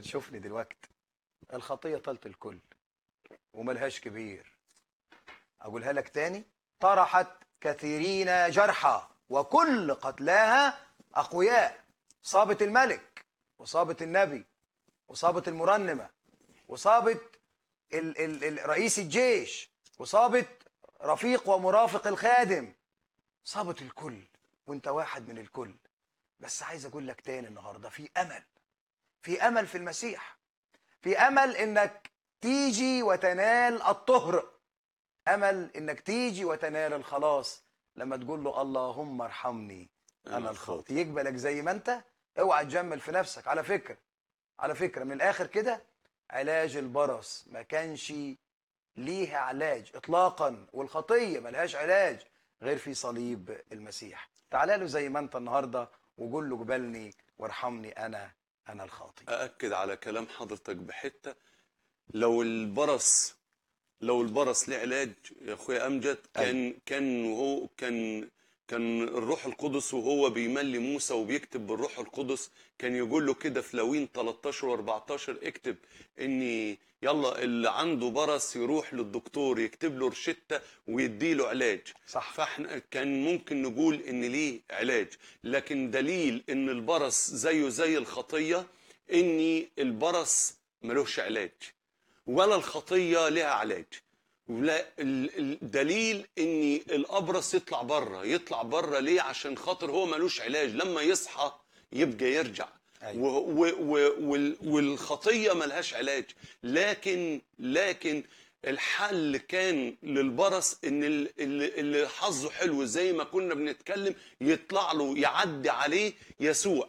بتشوفني دلوقتي الخطية طالت الكل وملهاش كبير أقولها لك تاني طرحت كثيرين جرحى وكل قتلاها أقوياء صابت الملك وصابت النبي وصابت المرنمة وصابت ال ال ال رئيس الجيش وصابت رفيق ومرافق الخادم صابت الكل وانت واحد من الكل بس عايز اقول لك تاني النهارده في امل في امل في المسيح في امل انك تيجي وتنال الطهر امل انك تيجي وتنال الخلاص لما تقول له اللهم ارحمني انا الخاطئ يقبلك زي ما انت اوعى تجمل في نفسك على فكره على فكره من الاخر كده علاج البرص ما كانش ليها علاج اطلاقا والخطيه ملهاش علاج غير في صليب المسيح تعال له زي ما انت النهارده وقول له قبلني وارحمني انا انا الخاطئ أأكد على كلام حضرتك بحتة لو البرص لو البرص ليه علاج يا اخويا امجد كان كان وهو كان كان الروح القدس وهو بيملي موسى وبيكتب بالروح القدس كان يقول له كده في لاوين 13 و14 اكتب ان يلا اللي عنده برص يروح للدكتور يكتب له روشته ويديله علاج صح. فاحنا كان ممكن نقول ان ليه علاج لكن دليل ان البرص زيه زي الخطيه ان البرص ملوش علاج ولا الخطيه لها علاج ولا ال- الدليل ان الابرص يطلع بره يطلع بره ليه عشان خاطر هو ملوش علاج لما يصحى يبقى يرجع أيوة. و و و وال- والخطيه ملهاش علاج لكن لكن الحل كان للبرص ان ال- اللي اللي حظه حلو زي ما كنا بنتكلم يطلع له يعدي عليه يسوع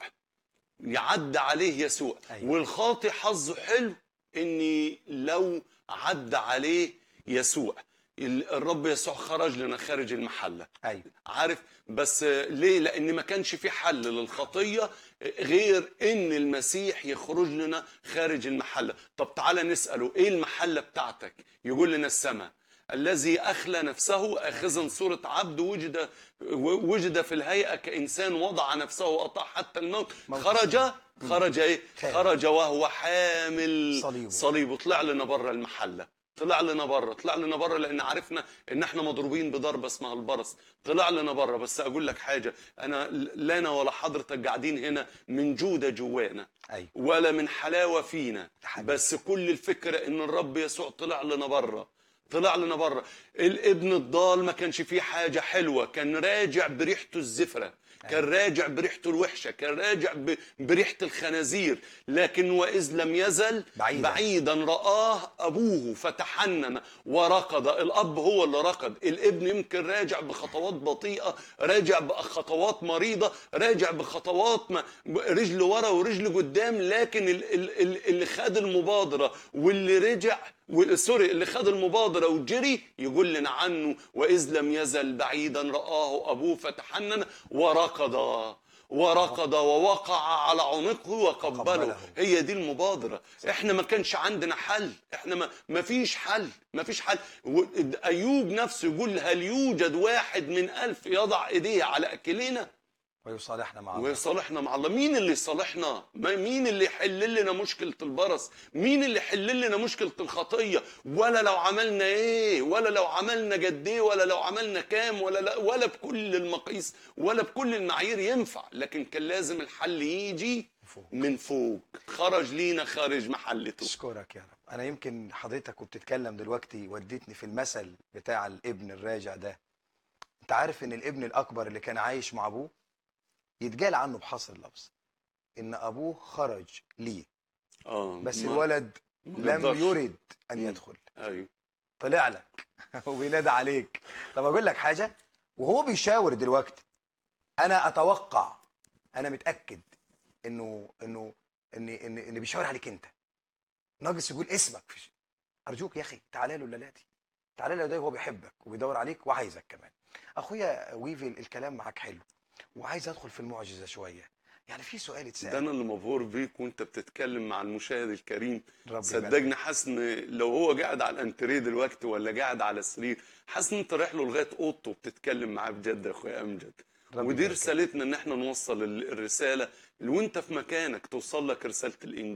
يعدي عليه يسوع أيوة. والخاطي حظه حلو ان لو عدى عليه يسوع ال- الرب يسوع خرج لنا خارج المحله ايوه عارف بس ليه لان ما كانش في حل للخطيه غير ان المسيح يخرج لنا خارج المحله طب تعالى نساله ايه المحله بتاعتك يقول لنا السماء الذي اخلى نفسه اخذا صوره عبد وجد وجد في الهيئه كانسان وضع نفسه واطاع حتى الموت موت. خرج خرج ايه خارج. خرج وهو حامل صليبه. صليبه طلع لنا بره المحله طلع لنا بره طلع لنا بره لان عرفنا ان احنا مضروبين بضربه اسمها البرص طلع لنا بره بس اقول لك حاجه انا لا انا ولا حضرتك قاعدين هنا من جوده جوانا ايوه ولا من حلاوه فينا حبيبي. بس كل الفكره ان الرب يسوع طلع لنا بره طلع لنا بره الابن الضال ما كانش فيه حاجه حلوه كان راجع بريحته الزفره كان راجع بريحته الوحشه كان راجع ب- بريحه الخنازير لكن واذ لم يزل بعيداً. بعيدا رآه أبوه فتحنن وركض الأب هو اللي ركض الابن يمكن راجع بخطوات بطيئة راجع بخطوات مريضة راجع بخطوات ما رجل ورا ورجل قدام لكن ال- ال- ال- اللي خد المبادرة واللي رجع و- سوري اللي خد المبادرة وجري يقول لنا عنه وإذ لم يزل بعيدا رآه أبوه فتحنن وركض وركض ووقع على عنقه وقبله وقبله. هي دي المبادرة احنا ما كانش عندنا حل احنا ما, ما فيش حل ما فيش حل و- ايوب نفسه يقول هل يوجد واحد من الف يضع ايديه على اكلنا ويصالحنا مع الله ويصالحنا مع الله مين اللي يصالحنا ما مين اللي يحل لنا مشكلة البرص مين اللي يحل لنا مشكلة الخطية ولا لو عملنا ايه ولا لو عملنا قد ايه ولا لو عملنا كام ولا لا ولا بكل المقاييس ولا بكل المعايير ينفع لكن كان لازم الحل يجي فوق. من فوق خرج لينا خارج محلته اشكرك يا رب انا يمكن حضرتك وبتتكلم دلوقتي وديتني في المثل بتاع الابن الراجع ده انت عارف ان الابن الاكبر اللي كان عايش مع ابوه يتقال عنه بحصر اللفظ ان ابوه خرج ليه اه بس ما- الولد ما لم يقدرش. يرد ان مم. يدخل ايوه طلع لك وبينادى عليك طب اقول لك حاجه وهو بيشاور دلوقتي انا اتوقع انا متاكد انه انه ان ان ان بيشاور عليك انت ناقص يقول اسمك في ارجوك يا اخي تعالى له الليلاتي تعالى له ده هو بيحبك وبيدور عليك وعايزك كمان اخويا ويفي الكلام معاك حلو وعايز ادخل في المعجزه شويه يعني في سؤال ده اتسال انا اللي مبهور بيك وانت بتتكلم مع المشاهد الكريم ربي يبارك. صدقني حاسس ان لو هو قاعد على الانتريه دلوقتي ولا قاعد على السرير حاسس ان انت رايح له لغايه اوضته وبتتكلم معاه بجد يا اخويا امجد ربي ودي يبارك. رسالتنا ان احنا نوصل ال- الرساله وانت في مكانك توصل لك رساله الانجيل